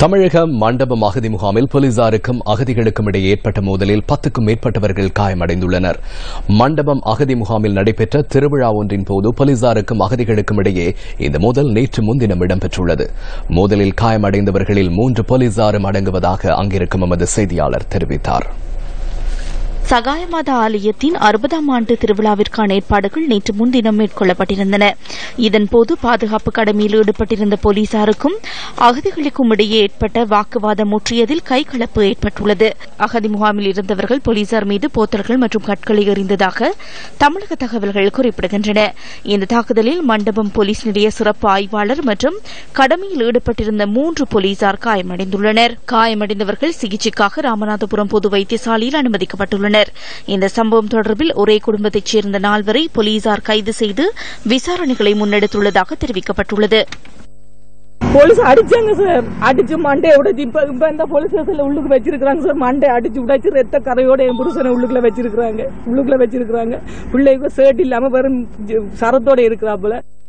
தமிழக மண்டபம் அகதி முகாமில் போலீசாருக்கும் அகதிகளுக்கும் இடையே ஏற்பட்ட மோதலில் பத்துக்கும் மேற்பட்டவர்கள் காயமடைந்துள்ளனர் மண்டபம் அகதி முகாமில் நடைபெற்ற திருவிழா ஒன்றின் போது போலீசாருக்கும் அகதிகளுக்கும் இடையே இந்த மோதல் நேற்று முன்தினம் இடம்பெற்றுள்ளது மோதலில் காயமடைந்தவர்களில் மூன்று போலீசாரும் அடங்குவதாக அங்கிருக்கும் எமது செய்தியாளர் தெரிவித்தார் சகாயமாதா ஆலயத்தின் அறுபதாம் ஆண்டு திருவிழாவிற்கான ஏற்பாடுகள் நேற்று முன்தினம் மேற்கொள்ளப்பட்டிருந்தன இதன்போது பாதுகாப்பு கடமையில் ஈடுபட்டிருந்த போலீசாருக்கும் அகதிகளுக்கும் இடையே ஏற்பட்ட வாக்குவாதம் முற்றியதில் கைகலப்பு ஏற்பட்டுள்ளது அகதி முகாமில் இருந்தவர்கள் போலீசார் மீது போத்தல்கள் மற்றும் கற்களை எறிந்ததாக தமிழக தகவல்கள் குறிப்பிடுகின்றன இந்த தாக்குதலில் மண்டபம் போலீஸ் நிலைய சிறப்பு ஆய்வாளர் மற்றும் கடமையில் ஈடுபட்டிருந்த மூன்று போலீசார் காயமடைந்துள்ளனர் காயமடைந்தவர்கள் சிகிச்சைக்காக ராமநாதபுரம் பொது வைத்தியசாலையில் அனுமதிக்கப்பட்டுள்ளனர் இந்த சம்பவம் தொடர்பில் ஒரே குடும்பத்தைச் சேர்ந்த நால்வரை போலீசார் கைது செய்து விசாரணைகளை முன்னெடுத்துள்ளதாக தெரிவிக்கப்பட்டுள்ளது போலீஸ் அடிச்சாங்க சார் அடிச்சு மண்டையை உடைச்சு இப்ப இப்ப இந்த போலீஸ் ஸ்டேஷன்ல உள்ளுக்கு வச்சிருக்காங்க சார் மண்டை அடிச்சு உடைச்சு ரத்த கரையோட என் புருஷனை உள்ளுக்குள்ள வச்சிருக்காங்க உள்ளுக்குள்ள வச்சிருக்காங்க பிள்ளைக்கு சேட் இல்லாம வெறும் ஜ- சரத்தோட இருக்கிறாப்புல